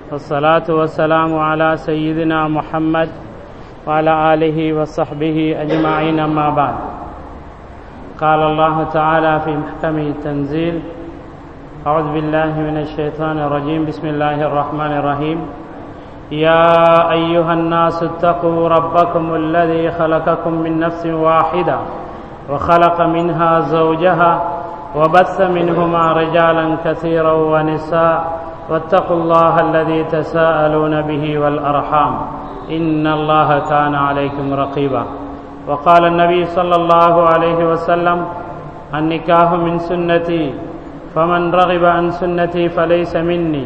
والصلاة والسلام على سيدنا محمد وعلى آله وصحبه أجمعين أما بعد قال الله تعالى في محكم التنزيل أعوذ بالله من الشيطان الرجيم بسم الله الرحمن الرحيم يا أيها الناس اتقوا ربكم الذي خلقكم من نفس واحدة وخلق منها زوجها وبث منهما رجالا كثيرا ونساء واتقوا الله الذي تساءلون به والأرحام إن الله كان عليكم رقيبا وقال النبي صلى الله عليه وسلم النكاح من سنتي فمن رغب عن سنتي فليس مني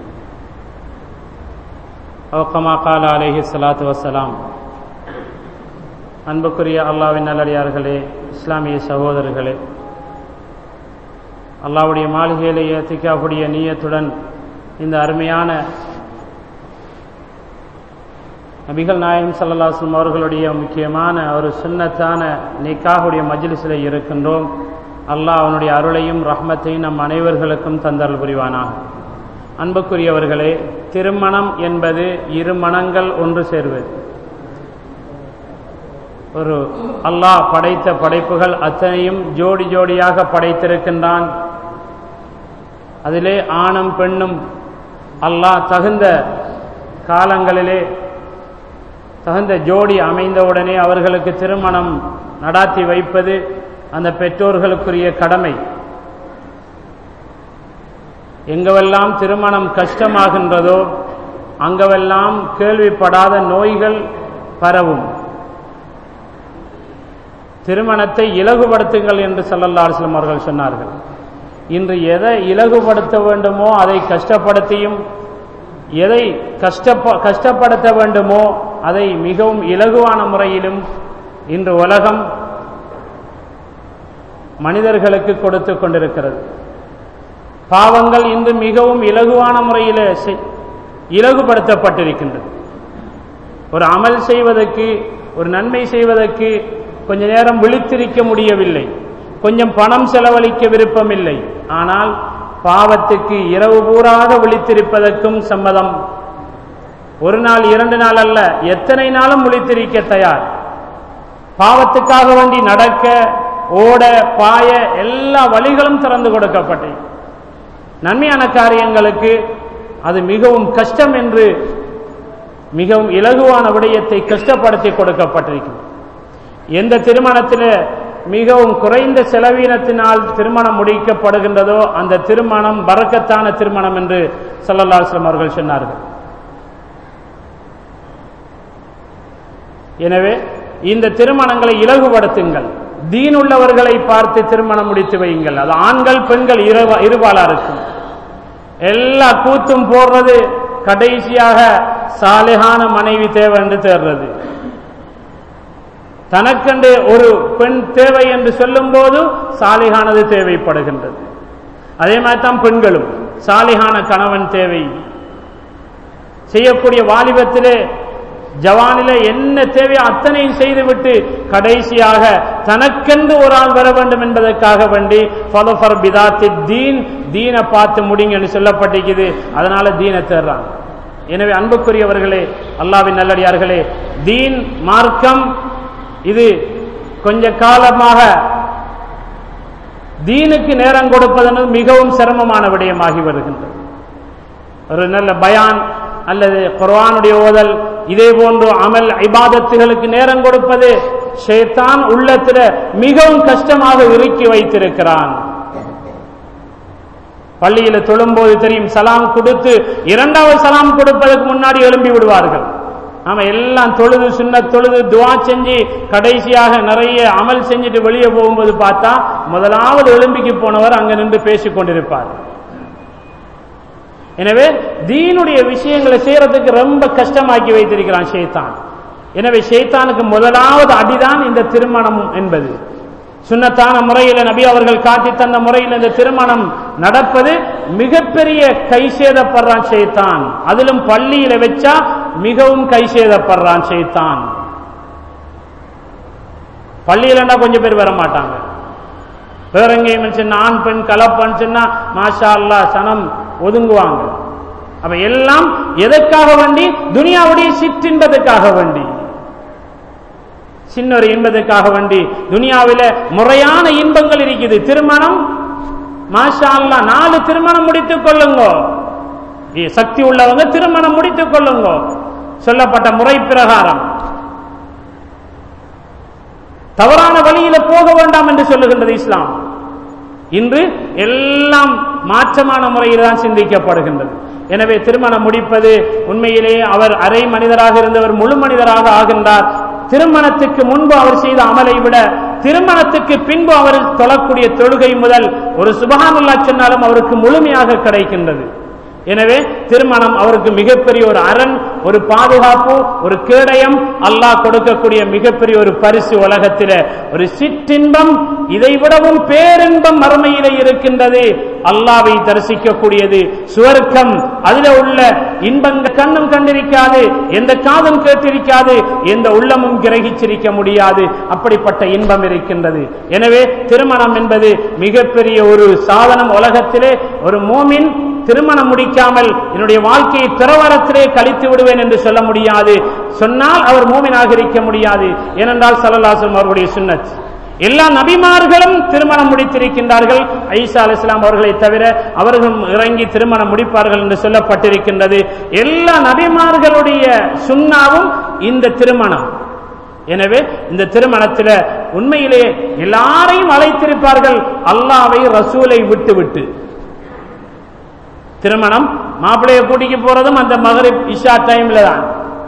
أو كما قال عليه الصلاة والسلام அன்புக்குரிய அல்லாவின் நல்லடியார்களே இஸ்லாமிய சகோதரர்களே அல்லாவுடைய மாளிகையிலே ஏத்திக்காக்கூடிய நீயத்துடன் இந்த அருமையான நபிகள் நாயகம் சல்லாஸ்லம் அவர்களுடைய முக்கியமான ஒரு சுண்ணத்தான நிக்காவுடைய மஜ்லிஸில் இருக்கின்றோம் அல்லாஹ் அவனுடைய அருளையும் ரஹ்மத்தையும் நம் அனைவர்களுக்கும் தந்தல் புரிவானாக அன்புக்குரியவர்களே திருமணம் என்பது இரு மனங்கள் ஒன்று சேர்வது ஒரு அல்லாஹ் படைத்த படைப்புகள் அத்தனையும் ஜோடி ஜோடியாக படைத்திருக்கின்றான் அதிலே ஆணும் பெண்ணும் அல்லாஹ் தகுந்த காலங்களிலே தகுந்த ஜோடி அமைந்தவுடனே அவர்களுக்கு திருமணம் நடாத்தி வைப்பது அந்த பெற்றோர்களுக்குரிய கடமை எங்கவெல்லாம் திருமணம் கஷ்டமாகின்றதோ அங்கவெல்லாம் கேள்விப்படாத நோய்கள் பரவும் திருமணத்தை இலகுபடுத்துங்கள் என்று சல்லல்லாஸ்லம் அவர்கள் சொன்னார்கள் இன்று எதை இலகுபடுத்த வேண்டுமோ அதை கஷ்டப்படுத்தியும் எதை கஷ்டப்ப கஷ்டப்படுத்த வேண்டுமோ அதை மிகவும் இலகுவான முறையிலும் இன்று உலகம் மனிதர்களுக்கு கொடுத்து கொண்டிருக்கிறது பாவங்கள் இன்று மிகவும் இலகுவான முறையில் இலகுபடுத்தப்பட்டிருக்கின்றது ஒரு அமல் செய்வதற்கு ஒரு நன்மை செய்வதற்கு கொஞ்ச நேரம் விழித்திருக்க முடியவில்லை கொஞ்சம் பணம் செலவழிக்க விருப்பமில்லை ஆனால் பாவத்துக்கு இரவு பூராக விழித்திருப்பதற்கும் சம்மதம் ஒரு நாள் இரண்டு நாள் அல்ல எத்தனை நாளும் விழித்திருக்க தயார் பாவத்துக்காக வேண்டி நடக்க ஓட பாய எல்லா வழிகளும் திறந்து கொடுக்கப்பட்டது நன்மையான காரியங்களுக்கு அது மிகவும் கஷ்டம் என்று மிகவும் இலகுவான விடயத்தை கஷ்டப்படுத்தி கொடுக்கப்பட்டிருக்கிறது எந்த திருமணத்தில் மிகவும் குறைந்த செலவீனத்தினால் திருமணம் முடிக்கப்படுகின்றதோ அந்த திருமணம் பறக்கத்தான திருமணம் என்று சல்லல்லாஸ்லம் அவர்கள் சொன்னார்கள் எனவே இந்த திருமணங்களை இலகுபடுத்துங்கள் தீன் உள்ளவர்களை பார்த்து திருமணம் முடித்து வையுங்கள் அது ஆண்கள் பெண்கள் இருபாலா இருக்கும் எல்லா கூத்தும் போடுறது கடைசியாக சாலையான மனைவி தேவை என்று தேர்றது தனக்கென்று ஒரு பெண் தேவை என்று சொல்லும் போது சாலிகானது தேவைப்படுகின்றது அதே மாதிரி தான் பெண்களும் சாலிகான கணவன் தேவை செய்யக்கூடிய வாலிபத்திலே ஜவானிலே என்ன தேவையோ அத்தனையும் செய்துவிட்டு கடைசியாக தனக்கென்று ஒரு ஆள் வர வேண்டும் என்பதற்காக வேண்டி ஃபலோஃபர் பிதாத்தி தீன் தீனை பார்த்து முடிங்கன்னு சொல்லப்பட்டிருக்குது அதனால தீனை தேர்றாங்க எனவே அன்புக்குரியவர்களே அல்லாவின் நல்லடியார்களே தீன் மார்க்கம் இது கொஞ்ச காலமாக தீனுக்கு நேரம் கொடுப்பதென்பது மிகவும் சிரமமான விடயமாகி வருகின்றது ஒரு நல்ல பயான் அல்லது குர்வானுடைய ஓதல் இதே போன்று அமல் ஐபாதத்துகளுக்கு நேரம் கொடுப்பது ஷேத்தான் உள்ளத்தில் மிகவும் கஷ்டமாக இறுக்கி வைத்திருக்கிறான் பள்ளியில தொழும்போது தெரியும் சலாம் கொடுத்து இரண்டாவது சலாம் கொடுப்பதற்கு முன்னாடி எழும்பி விடுவார்கள் நாம எல்லாம் தொழுது சின்ன தொழுது துவா செஞ்சு கடைசியாக நிறைய அமல் செஞ்சுட்டு வெளியே போகும்போது பார்த்தா முதலாவது எலும்பிக்கு போனவர் அங்க நின்று பேசிக் கொண்டிருப்பார் எனவே தீனுடைய விஷயங்களை செய்யறதுக்கு ரொம்ப கஷ்டமாக்கி வைத்திருக்கிறான் ஷேத்தான் எனவே ஷேத்தானுக்கு முதலாவது அடிதான் இந்த திருமணம் என்பது சுண்ணத்தான முறையில் நபி அவர்கள் காட்டி தந்த முறையில் இந்த திருமணம் நடப்பது மிகப்பெரிய கை சேதப்படுறான் ஷேத்தான் அதிலும் பள்ளியில வச்சா மிகவும் கை சேதப்படுறான் ஷேத்தான் பள்ளியிலன்னா கொஞ்சம் பேர் வர மாட்டாங்க வேற எங்கேயும் சொன்னா ஆண் பெண் கலப்பன்னு சொன்னா மாஷா அல்லா சனம் ஒதுங்குவாங்க அப்ப எல்லாம் எதற்காக வேண்டி துனியாவுடைய சிற்றின்பதற்காக வேண்டி சின்ன ஒரு இன்பத்துக்காக வேண்டி துனியாவில முறையான இன்பங்கள் இருக்குது திருமணம் மாஷா அல்லா நாலு திருமணம் முடித்துக் கொள்ளுங்க சக்தி உள்ளவங்க திருமணம் முடித்துக் கொள்ளுங்க சொல்லப்பட்ட முறை பிரகாரம் தவறான வழியில போக வேண்டாம் என்று சொல்லுகின்றது இஸ்லாம் இன்று எல்லாம் மாற்றமான முறையில் தான் சிந்திக்கப்படுகின்றது எனவே திருமணம் முடிப்பது உண்மையிலேயே அவர் அரை மனிதராக இருந்தவர் முழு மனிதராக ஆகின்றார் திருமணத்துக்கு முன்பு அவர் செய்த அமலை விட திருமணத்துக்கு பின்பு அவர் தொழக்கூடிய தொழுகை முதல் ஒரு சுபகானுல்லா சொன்னாலும் அவருக்கு முழுமையாக கிடைக்கின்றது எனவே திருமணம் அவருக்கு மிகப்பெரிய ஒரு அரண் ஒரு பாதுகாப்பு ஒரு கேடயம் அல்லாஹ் கொடுக்கக்கூடிய மிகப்பெரிய ஒரு பரிசு உலகத்தில ஒரு சிற்றின்பம் இதை விடவும் பேரின்பம் மறுமையிலே இருக்கின்றது அல்லாவை தரிசிக்கக்கூடியது சுவர்க்கம் அதில உள்ள இன்பங்கள் கண்ணும் கண்டிருக்காது எந்த காதும் கேட்டிருக்காது எந்த உள்ளமும் கிரகிச்சிருக்க முடியாது அப்படிப்பட்ட இன்பம் இருக்கின்றது எனவே திருமணம் என்பது மிகப்பெரிய ஒரு சாதனம் உலகத்திலே ஒரு மோமின் திருமணம் முடிக்காமல் என்னுடைய வாழ்க்கையை திரவரத்திலே கழித்து விடுவேன் என்று சொல்ல முடியாது சொன்னால் அவர் மூமினாக இருக்க முடியாது ஏனென்றால் சல்லல்லாசம் அவருடைய சுன்னத் எல்லா நபிமார்களும் திருமணம் முடித்திருக்கின்றார்கள் ஐசா அலி இஸ்லாம் அவர்களை தவிர அவர்களும் இறங்கி திருமணம் முடிப்பார்கள் என்று சொல்லப்பட்டிருக்கின்றது எல்லா நபிமார்களுடைய சுண்ணாவும் இந்த திருமணம் எனவே இந்த திருமணத்தில் உண்மையிலே எல்லாரையும் அழைத்திருப்பார்கள் அல்லாவை ரசூலை விட்டு விட்டு திருமணம் மாப்பிள்ளைய கூட்டிக்கு போறதும் அந்த மகரிப் இஷா டைம்ல தான்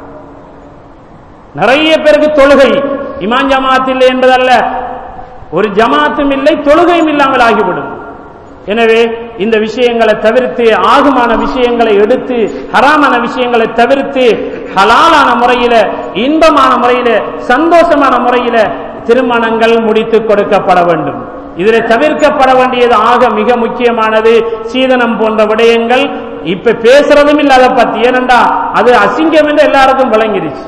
நிறைய பேருக்கு தொழுகை இமான் ஜமாத் இல்லை என்பதல்ல ஒரு ஜமாத்தும் இல்லை தொழுகையும் இல்லாமல் ஆகிவிடும் எனவே இந்த விஷயங்களை தவிர்த்து ஆகுமான விஷயங்களை எடுத்து ஹராமான விஷயங்களை தவிர்த்து ஹலாலான முறையில இன்பமான முறையில சந்தோஷமான முறையில திருமணங்கள் முடித்து கொடுக்கப்பட வேண்டும் இதில் தவிர்க்கப்பட வேண்டியது ஆக மிக முக்கியமானது சீதனம் போன்ற விடயங்கள் இப்ப பேசுறதும் இல்ல அதை பத்தி ஏனண்டா அது அசிங்கம் என்று எல்லாருக்கும் விளங்கிடுச்சு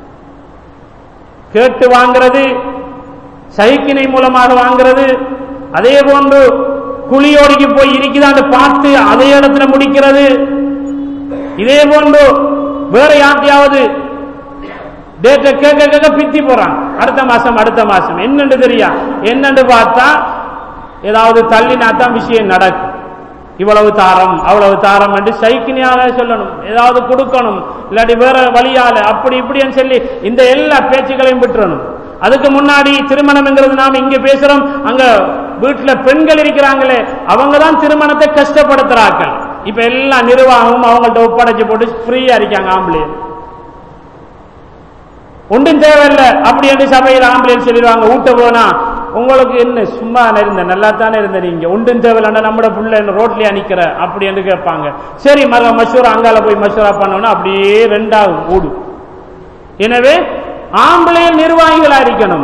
கேட்டு வாங்கிறது சைக்கினை மூலமாக வாங்கிறது அதே போன்று குழியோடிக்கு போய் இருக்குதான்னு பார்த்து அதே இடத்துல முடிக்கிறது இதே போன்று வேற யார்ட்டையாவது டேட்டை கேட்க கேட்க பித்தி போறான் அடுத்த மாசம் அடுத்த மாசம் என்னன்னு தெரியா என்னன்னு பார்த்தா ஏதாவது தள்ளினா தான் விஷயம் நடக்கும் இவ்வளவு தாரம் அவ்வளவு தாரம் என்று சைக்கினியாக சொல்லணும் ஏதாவது கொடுக்கணும் இல்லாட்டி வேற வழியால அப்படி இப்படின்னு சொல்லி இந்த எல்லா பேச்சுகளையும் விட்டுறணும் அதுக்கு முன்னாடி திருமணம்ங்கிறது நாம இங்க பேசுறோம் அங்க வீட்டுல பெண்கள் இருக்கிறாங்களே அவங்க தான் திருமணத்தை கஷ்டப்படுத்துறார்கள் இப்ப எல்லா நிர்வாகமும் அவங்கள்ட்ட ஒப்படைச்சு போட்டு ஃப்ரீயா இருக்காங்க ஆம்பளை ஒன்றும் தேவையில்லை அப்படி என்று சபையில் ஆம்புலன்ஸ் சொல்லிடுவாங்க ஊட்ட போனா உங்களுக்கு என்ன சும்மா இருந்த நல்லா தானே இருந்த நீங்க ஒன்றும் தேவையில்லை நம்மட புள்ள ரோட்லயே நிக்கிற அப்படி என்று கேட்பாங்க சரி மர மஷூரா அங்கால போய் மஷூரா பண்ணோம்னா அப்படியே ரெண்டாகும் ஓடும் எனவே ஆம்பளையில் நிர்வாகிகளா இருக்கணும்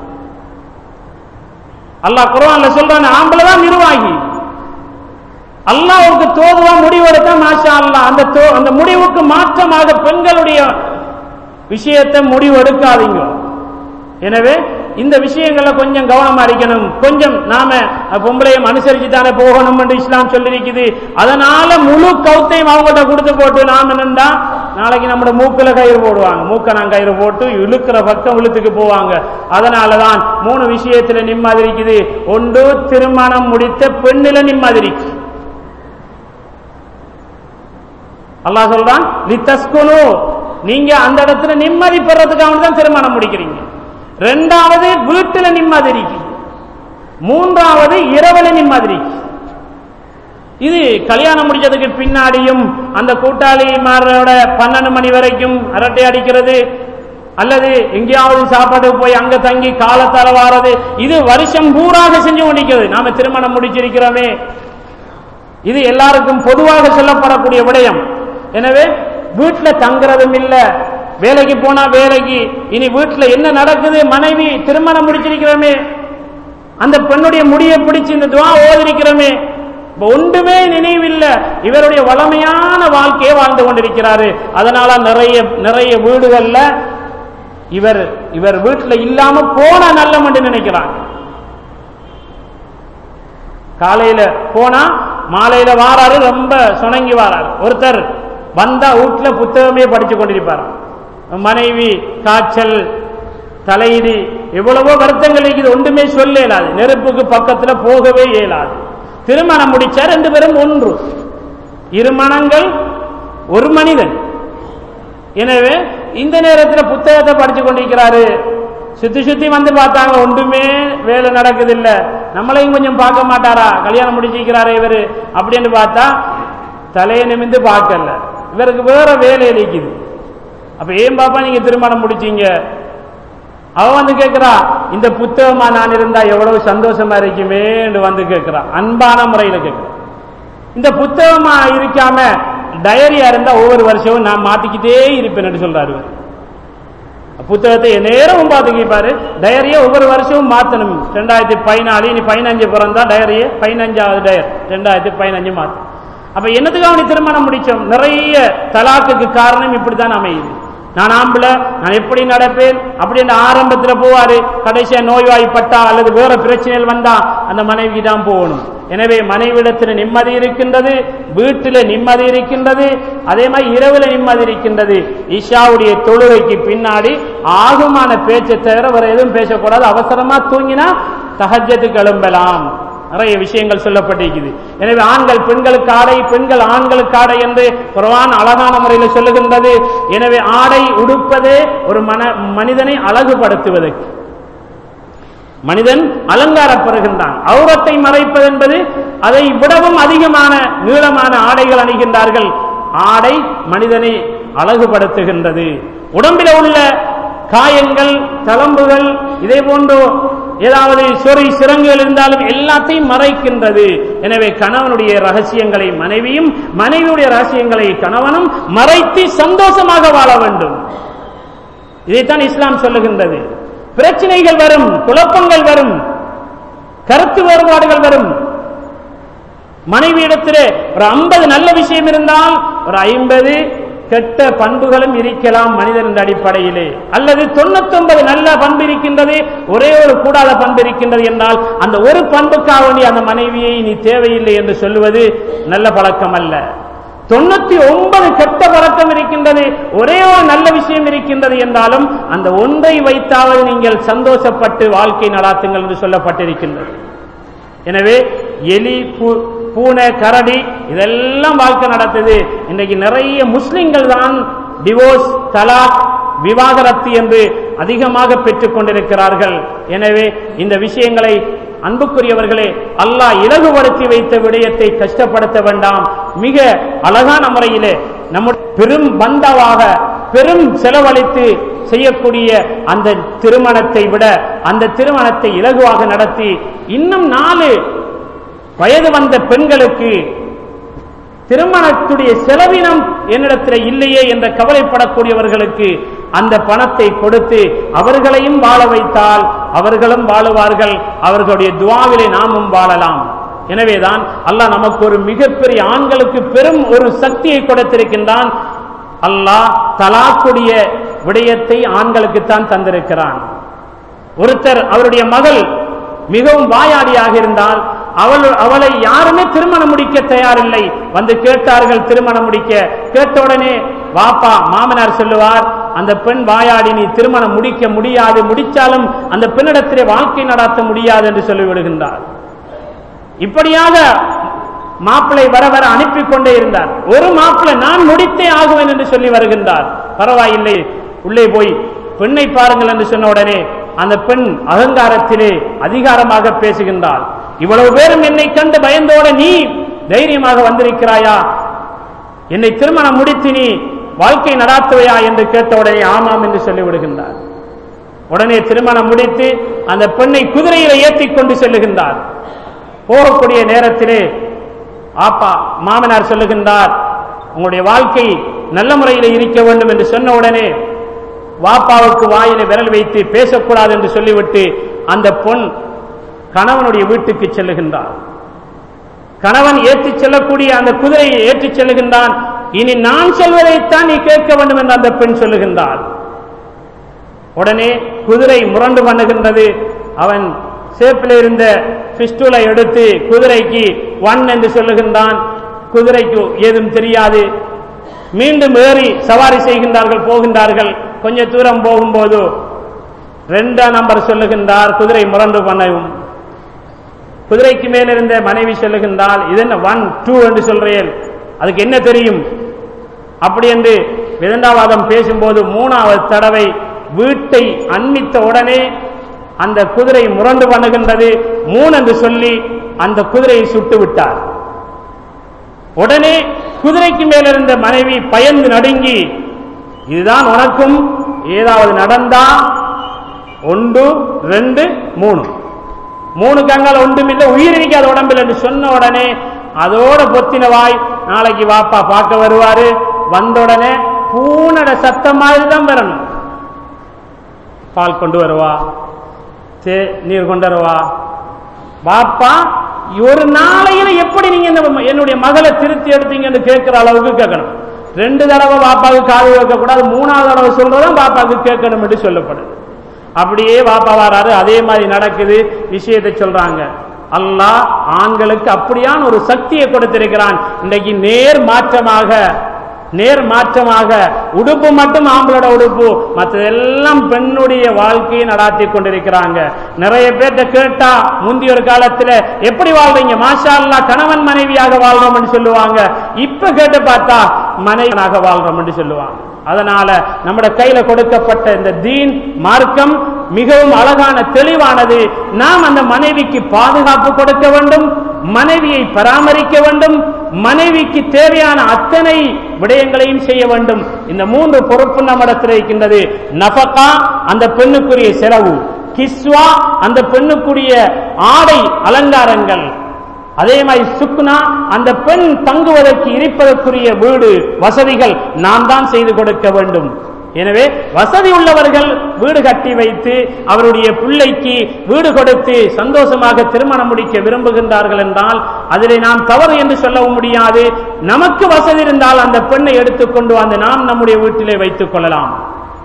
அல்லாஹ் குரான்ல சொல்றான் ஆம்பளை தான் நிர்வாகி அல்லாவுக்கு தோதுவா முடிவெடுத்தா மாஷா அல்லாஹ் அந்த அந்த முடிவுக்கு மாற்றமாக பெண்களுடைய விஷயத்தை முடிவு எடுக்காதீங்க எனவே இந்த விஷயங்கள்ல கொஞ்சம் கவனமா இருக்கணும் கொஞ்சம் நாம பொம்பளையும் அனுசரிச்சு தானே போகணும் என்று இஸ்லாம் சொல்லியிருக்குது அதனால முழு கவுத்தையும் அவங்கள்ட்ட கொடுத்து போட்டு நாம என்னண்டா நாளைக்கு நம்மட மூக்குல கயிறு போடுவாங்க மூக்க நான் கயிறு போட்டு இழுக்கிற பக்கம் இழுத்துக்கு போவாங்க அதனாலதான் மூணு விஷயத்துல நிம்மதி இருக்குது ஒன்று திருமணம் முடித்த பெண்ணில நிம்மதி இருக்கு அல்லாஹ் சொல்றான் லித்தஸ்குனு நீங்க அந்த இடத்துல நிம்மதி பெறதுக்காக தான் திருமணம் முடிக்கிறீங்க ரெண்டாவது வீட்டுல நிம்மதி இருக்கு மூன்றாவது இரவுல நிம்மதி இருக்கு இது கல்யாணம் முடிச்சதுக்கு பின்னாடியும் அந்த கூட்டாளிமாரோட பன்னெண்டு மணி வரைக்கும் அரட்டை அடிக்கிறது அல்லது எங்கேயாவது சாப்பாட்டுக்கு போய் அங்க தங்கி காலத்தால வாரது இது வருஷம் பூராக செஞ்சு கொண்டிருக்கிறது நாம திருமணம் முடிச்சிருக்கிறோமே இது எல்லாருக்கும் பொதுவாக சொல்லப்படக்கூடிய விடயம் எனவே வீட்டுல தங்குறதும் இல்ல வேலைக்கு போனா வேலைக்கு இனி வீட்டுல என்ன நடக்குது மனைவி திருமணம் முடிச்சிருக்கிறோமே அந்த பெண்ணுடைய முடியை பிடிச்சு இந்த துவா ஓதிருக்கிறோமே ஒன்றுமே நினைவில்லை இவருடைய வளமையான வாழ்க்கையை வாழ்ந்து கொண்டிருக்கிறாரு அதனால நிறைய நிறைய வீடுகள்ல இவர் இவர் வீட்டுல இல்லாம போனா நல்லம் என்று நினைக்கிறாங்க காலையில போனா மாலையில வாராரு ரொம்ப சுணங்கி வாராரு ஒருத்தர் வந்தா வீட்டுல புத்தகமே படிச்சு கொண்டிருப்பார் மனைவி காய்ச்சல் தலையிடி எவ்வளவோ வருத்தங்கள் இருக்குது ஒன்றுமே சொல்ல இயலாது நெருப்புக்கு பக்கத்துல போகவே இயலாது திருமணம் முடிச்சா ரெண்டு பேரும் ஒன்று இருமணங்கள் ஒரு மனிதன் எனவே இந்த நேரத்தில் புத்தகத்தை படிச்சு கொண்டிருக்கிறாரு சுத்தி சுத்தி வந்து பார்த்தாங்க ஒன்றுமே வேலை நடக்குது இல்ல நம்மளையும் கொஞ்சம் பார்க்க மாட்டாரா கல்யாணம் முடிச்சிருக்கிறாரு இவரு அப்படின்னு பார்த்தா தலையை நிமிந்து பார்க்கல இவருக்கு வேற வேலை இருக்குது அப்ப ஏன் பாப்பா நீங்க திருமணம் முடிச்சீங்க அவ வந்து கேட்கிறா இந்த புத்தகமா நான் இருந்தா எவ்வளவு சந்தோஷமா இருக்குமே வந்து கேட்கிறா அன்பான முறையில கேட்கிறா இந்த புத்தகமா இருக்காம டயரியா இருந்தா ஒவ்வொரு வருஷமும் நான் மாத்திக்கிட்டே இருப்பேன் சொல்றாரு இவர். புத்தகத்தை நேரமும் பார்த்துக்கிப்பாரு டயரியை ஒவ்வொரு வருஷமும் மாத்தணும் ரெண்டாயிரத்தி பதினாலு இனி பதினஞ்சு பிறந்தா டயரியை பதினஞ்சாவது டயர் ரெண்டாயிரத்தி பதினஞ்சு மாத்து அப்ப என்னத்துக்காக நீ திருமணம் முடிச்சோம் நிறைய தலாக்குக்கு காரணம் இப்படித்தான் அமையுது நான் ஆம்பளை நான் எப்படி நடப்பேன் அப்படின்னு ஆரம்பத்தில் போவாரு கடைசியா நோய்வாய்ப்பட்டா அல்லது வேற பிரச்சனைகள் வந்தா அந்த மனைவிக்கு தான் போகணும் எனவே மனைவிடத்தில் நிம்மதி இருக்கின்றது வீட்டில் நிம்மதி இருக்கின்றது அதே மாதிரி இரவுல நிம்மதி இருக்கின்றது இஷாவுடைய தொழுகைக்கு பின்னாடி ஆகுமான பேச்சை தவிர வேற எதுவும் பேசக்கூடாது அவசரமா தூங்கினா தஹஜத்துக்கு எழும்பலாம் நிறைய விஷயங்கள் சொல்லப்பட்டிருக்குது எனவே ஆண்கள் பெண்களுக்கு ஆடை பெண்கள் ஆண்களுக்கு ஆடை என்று குர்ஆன் அழகான முறையில் சொல்லுகின்றது எனவே ஆடை உடுப்பதே ஒரு மன மனிதனை அழகுபடுத்துவதற்கு மனிதன் அலங்காரப்படுகின்றான் அவுரத்தை மறைப்பது என்பது அதை விடவும் அதிகமான நீளமான ஆடைகள் அணிகின்றார்கள் ஆடை மனிதனை அழகுபடுத்துகின்றது உடம்பில் உள்ள காயங்கள் தளம்புகள் இதே போன்று ஏதாவது சொறி சிறங்குகள் இருந்தாலும் எல்லாத்தையும் மறைக்கின்றது எனவே கணவனுடைய ரகசியங்களை மனைவியும் மனைவியுடைய ரகசியங்களை கணவனும் மறைத்து சந்தோஷமாக வாழ வேண்டும் இதைத்தான் இஸ்லாம் சொல்லுகின்றது பிரச்சனைகள் வரும் குழப்பங்கள் வரும் கருத்து வேறுபாடுகள் வரும் மனைவியிடத்திலே ஒரு ஐம்பது நல்ல விஷயம் இருந்தால் ஒரு ஐம்பது கெட்ட பண்புகளும் இருக்கலாம் மனிதன் என்ற அடிப்படையிலே அல்லது தொண்ணூத்தொன்பது நல்ல பண்பு இருக்கின்றது ஒரே ஒரு கூடாத பண்பு இருக்கின்றது என்றால் அந்த ஒரு பண்புக்காக நீ அந்த மனைவியை நீ தேவையில்லை என்று சொல்லுவது நல்ல பழக்கம் அல்ல தொண்ணூத்தி ஒன்பது கெட்ட பழக்கம் இருக்கின்றது ஒரே ஒரு நல்ல விஷயம் இருக்கின்றது என்றாலும் அந்த ஒன்றை வைத்தாவது நீங்கள் சந்தோஷப்பட்டு வாழ்க்கை நடாத்துங்கள் என்று சொல்லப்பட்டிருக்கின்றது எனவே எலி பூ- பூனை கரடி இதெல்லாம் வாழ்க்கை நடத்துது இன்றைக்கு நிறைய முஸ்லிம்கள் தான் டிவோர்ஸ் தலாக் விவாகரத்து என்று அதிகமாக பெற்றுக் கொண்டிருக்கிறார்கள் எனவே இந்த விஷயங்களை அன்புக்குரியவர்களே அல்லாஹ் இலகுபடுத்தி வைத்த விடயத்தை கஷ்டப்படுத்த வேண்டாம் மிக அழகான முறையிலே நம்முடைய பெரும் பந்தாவாக பெரும் செலவழித்து செய்யக்கூடிய அந்த திருமணத்தை விட அந்த திருமணத்தை இலகுவாக நடத்தி இன்னும் நாலு வயது வந்த பெண்களுக்கு திருமணத்துடைய செலவினம் என்னிடத்தில் இல்லையே என்ற கவலைப்படக்கூடியவர்களுக்கு அந்த பணத்தை கொடுத்து அவர்களையும் வாழ வைத்தால் அவர்களும் வாழுவார்கள் அவர்களுடைய துவாவிலே நாமும் வாழலாம் எனவேதான் அல்லாஹ் நமக்கு ஒரு மிகப்பெரிய ஆண்களுக்கு பெரும் ஒரு சக்தியை கொடுத்திருக்கின்றான் அல்லாஹ் தலாக்குடைய விடயத்தை ஆண்களுக்குத்தான் தந்திருக்கிறான் ஒருத்தர் அவருடைய மகள் மிகவும் வாயாடியாக இருந்தால் அவள் அவளை யாருமே திருமணம் முடிக்க தயாரில்லை வந்து கேட்டார்கள் திருமணம் முடிக்க கேட்ட உடனே வாப்பா மாமனார் சொல்லுவார் அந்த பெண் வாயாடி நீ திருமணம் முடிக்க முடியாது முடிச்சாலும் அந்த பெண்ணிடத்திலே வாழ்க்கை நடாத்த முடியாது என்று சொல்லிவிடுகின்றார் இப்படியாக மாப்பிளை வர வர அனுப்பி கொண்டே இருந்தார் ஒரு மாப்பிளை நான் முடித்தே ஆகுவேன் என்று சொல்லி வருகின்றார் பரவாயில்லை உள்ளே போய் பெண்ணை பாருங்கள் என்று சொன்ன உடனே அந்த பெண் அகங்காரத்திலே அதிகாரமாக பேசுகின்றாள் இவ்வளவு பேரும் என்னை கண்டு பயந்தோட நீ தைரியமாக வந்திருக்கிறாயா என்னை திருமணம் முடித்து நீ வாழ்க்கை நடாத்துவையா என்று கேட்ட உடனே ஆமாம் என்று சொல்லிவிடுகின்றார் உடனே திருமணம் முடித்து அந்த பெண்ணை குதிரையில ஏற்றிக் கொண்டு செல்லுகின்றார் போகக்கூடிய நேரத்திலே ஆப்பா மாமனார் சொல்லுகின்றார் உங்களுடைய வாழ்க்கை நல்ல முறையில் இருக்க வேண்டும் என்று சொன்ன உடனே வாப்பாவுக்கு வாயில விரல் வைத்து பேசக்கூடாது என்று சொல்லிவிட்டு அந்த பொன் கணவனுடைய வீட்டுக்கு செல்லுகின்றார் கணவன் ஏற்றிச் செல்லக்கூடிய அந்த குதிரையை ஏற்றிச் செல்லுகின்றான் இனி நான் சொல்வதைத்தான் நீ கேட்க வேண்டும் என்று அந்த பெண் சொல்லுகின்றாள் உடனே குதிரை முரண்டு பண்ணுகின்றது அவன் சேப்பில் இருந்த பிஸ்டூலை எடுத்து குதிரைக்கு ஒன் என்று சொல்லுகின்றான் குதிரைக்கு ஏதும் தெரியாது மீண்டும் ஏறி சவாரி செய்கின்றார்கள் போகின்றார்கள் கொஞ்ச தூரம் போகும்போது ரெண்டாம் நம்பர் சொல்லுகின்றார் குதிரை முரண்டு பண்ணவும் குதிரைக்கு மேல் இருந்த மனைவி சொல்லுகின்றால் இது என்ன ஒன் டூ என்று சொல்றேன் அதுக்கு என்ன தெரியும் அப்படி என்று விதண்டாவாதம் பேசும்போது மூணாவது தடவை வீட்டை அண்மித்த உடனே அந்த குதிரை முரண்டு பண்ணுகின்றது மூணு என்று சொல்லி அந்த குதிரையை சுட்டு விட்டார் உடனே குதிரைக்கு மேலிருந்த மனைவி பயந்து நடுங்கி இதுதான் உனக்கும் ஏதாவது நடந்தா ஒன்று ரெண்டு மூணு மூணு கங்கால் ஒன்றும் இல்லை உயிர் இருக்காத உடம்பில் என்று சொன்ன உடனே அதோட பொத்தின வாய் நாளைக்கு வாப்பா பார்க்க வருவாரு வந்த உடனே பூனட சத்தம் மாதிரி தான் வரணும் பால் கொண்டு வருவா தே- நீர் கொண்டு வருவா வாப்பா ஒரு நாளையில எப்படி நீங்க இந்த என்னுடைய மகளை திருத்தி எடுத்தீங்கன்னு கேட்கிற அளவுக்கு கேட்கணும் ரெண்டு தடவை பாப்பாவுக்கு காது வைக்க கூடாது மூணாவது தடவை சொல்றதும் பாப்பாவுக்கு கேட்கணும் என்று சொல்லப்படுது அப்படியே பாப்பா வராரு அதே மாதிரி நடக்குது விஷயத்தை சொல்றாங்க அல்லாஹ் ஆண்களுக்கு அப்படியான ஒரு சக்தியை கொடுத்திருக்கிறான் இன்றைக்கு நேர் மாற்றமாக நேர் மாற்றமாக உடுப்பு மட்டும் ஆம்பளோட உடுப்பு மற்றதெல்லாம் பெண்ணுடைய வாழ்க்கையை நடாத்தி கொண்டிருக்கிறாங்க நிறைய பேர்ட்ட கேட்டா முந்தைய ஒரு காலத்துல எப்படி வாழ்றீங்க மாஷா அல்லாஹ் கணவன் மனைவியாக வாழ்றோம்னு சொல்லுவாங்க இப்ப கேட்டு பார்த்தா மனைவனாக வாழ்றோம்னு சொல்லுவாங்க அதனால நம்முடைய கையில கொடுக்கப்பட்ட இந்த தீன் மார்க்கம் மிகவும் அழகான தெளிவானது நாம் அந்த மனைவிக்கு பாதுகாப்பு கொடுக்க வேண்டும் மனைவியை பராமரிக்க வேண்டும் மனைவிக்கு தேவையான அத்தனை விடயங்களையும் செய்ய வேண்டும் இந்த மூன்று பொறுப்பு நம்மிடத்தில் இருக்கின்றது நபகா அந்த பெண்ணுக்குரிய செலவு கிஸ்வா அந்த பெண்ணுக்குரிய ஆடை அலங்காரங்கள் அதே மாதிரி சுக்னா அந்த பெண் தங்குவதற்கு இருப்பதற்குரிய வீடு வசதிகள் நாம் தான் செய்து கொடுக்க வேண்டும் எனவே வசதி உள்ளவர்கள் வீடு கட்டி வைத்து அவருடைய பிள்ளைக்கு வீடு கொடுத்து சந்தோஷமாக திருமணம் முடிக்க விரும்புகின்றார்கள் என்றால் அதிலே நாம் தவறு என்று சொல்லவும் முடியாது நமக்கு வசதி இருந்தால் அந்த பெண்ணை எடுத்துக்கொண்டு வந்து நாம் நம்முடைய வீட்டிலே வைத்துக் கொள்ளலாம்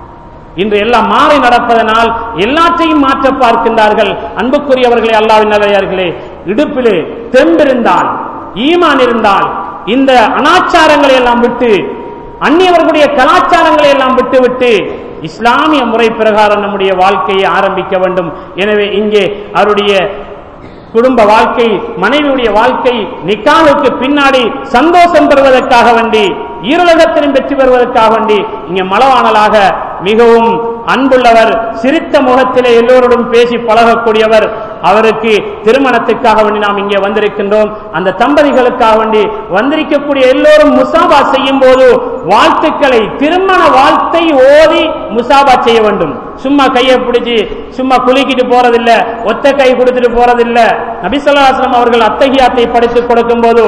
இன்று எல்லாம் மாறி நடப்பதனால் எல்லாற்றையும் மாற்ற பார்க்கின்றார்கள் அன்புக்குரியவர்களே அல்லாவின் நல்லவர்களே இடுப்பிலே தெம்பிருந்தால் ஈமான் இருந்தால் இந்த அனாச்சாரங்களை எல்லாம் விட்டு அந்நியவர்களுடைய கலாச்சாரங்களை எல்லாம் விட்டுவிட்டு இஸ்லாமிய முறை பிரகாரம் நம்முடைய வாழ்க்கையை ஆரம்பிக்க வேண்டும் எனவே இங்கே அவருடைய குடும்ப வாழ்க்கை மனைவியுடைய வாழ்க்கை நிக்காலுக்கு பின்னாடி சந்தோஷம் பெறுவதற்காக வேண்டி ஈருலகத்திலும் வெற்றி பெறுவதற்காக வேண்டி இங்கே மலவானலாக மிகவும் அன்புள்ளவர் சிரித்த முகத்திலே எல்லோருடன் பேசி பழகக்கூடியவர் அவருக்கு திருமணத்துக்காக வேண்டி நாம் இங்கே வந்திருக்கின்றோம் அந்த தம்பதிகளுக்காக வேண்டி வந்திருக்கக்கூடிய எல்லோரும் முசாபா செய்யும் போது வாழ்த்துக்களை திருமண வாழ்த்தை ஓதி முசாபா செய்ய வேண்டும் சும்மா கையை பிடிச்சி சும்மா குலுக்கிட்டு போறதில்ல ஒத்த கை கொடுத்துட்டு போறதில்ல நபிசல்லாஸ்லம் அவர்கள் அத்தகையாத்தை படித்து கொடுக்கும் போது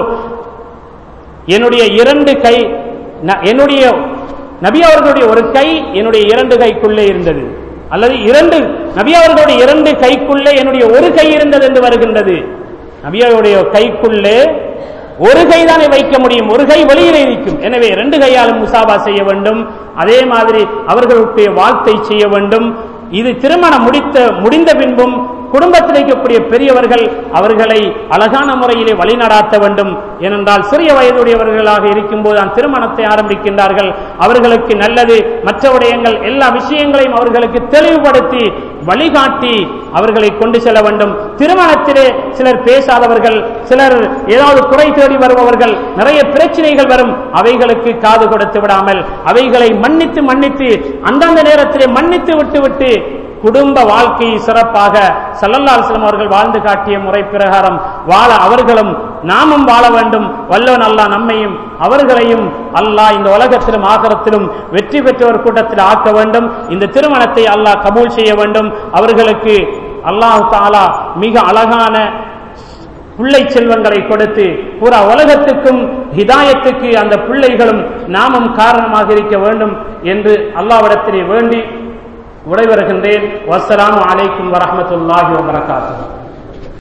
என்னுடைய இரண்டு கை ந- என்னுடைய நபி அவர்களுடைய ஒரு கை என்னுடைய இரண்டு கைக்குள்ளே இருந்தது அல்லது இரண்டு நபி அவர்களுடைய இரண்டு கைக்குள்ளே என்னுடைய ஒரு கை இருந்தது என்று வருகின்றது நபி அவருடைய கைக்குள்ளே ஒரு கை தானே வைக்க முடியும் ஒரு கை வெளியிலே இருக்கும் எனவே ரெண்டு கையாலும் முசாபா செய்ய வேண்டும் அதே மாதிரி அவர்களுடைய வாழ்த்தை செய்ய வேண்டும் இது திருமணம் முடித்த முடிந்த பின்பும் குடும்பத்தில் இருக்கக்கூடிய பெரியவர்கள் அவர்களை அழகான முறையிலே வழிநடாத்த வேண்டும் ஏனென்றால் சிறிய வயதுடையவர்களாக இருக்கும்போது அந்த திருமணத்தை ஆரம்பிக்கின்றார்கள் அவர்களுக்கு நல்லது மற்ற விடயங்கள் எல்லா விஷயங்களையும் அவர்களுக்கு தெளிவுபடுத்தி வழிகாட்டி அவர்களை கொண்டு செல்ல வேண்டும் திருமணத்திலே சிலர் பேசாதவர்கள் சிலர் ஏதாவது குறை தேடி வருபவர்கள் நிறைய பிரச்சனைகள் வரும் அவைகளுக்கு காது கொடுத்து விடாமல் அவைகளை மன்னித்து மன்னித்து அந்தந்த நேரத்திலே மன்னித்து விட்டு விட்டு குடும்ப வாழ்க்கையை சிறப்பாக சல்லல்லா அலிஸ்லாம் அவர்கள் வாழ்ந்து காட்டிய முறை பிரகாரம் வாழ அவர்களும் நாமும் வாழ வேண்டும் வல்லவன் அல்லாஹ் நம்மையும் அவர்களையும் அல்லாஹ் இந்த உலகத்திலும் ஆகரத்திலும் வெற்றி பெற்றவர் கூட்டத்தில் ஆக்க வேண்டும் இந்த திருமணத்தை அல்லாஹ் கபூல் செய்ய வேண்டும் அவர்களுக்கு அல்லாஹ் தாலா மிக அழகான பிள்ளை செல்வங்களை கொடுத்து பூரா உலகத்துக்கும் ஹிதாயத்துக்கு அந்த பிள்ளைகளும் நாமும் காரணமாக இருக்க வேண்டும் என்று அல்லாவிடத்திலே வேண்டி விடைபெறுகின்றேன் வஸ்ஸலாமு அலைக்கும் வரஹ்மத்துல்லாஹி வபரகாத்துஹு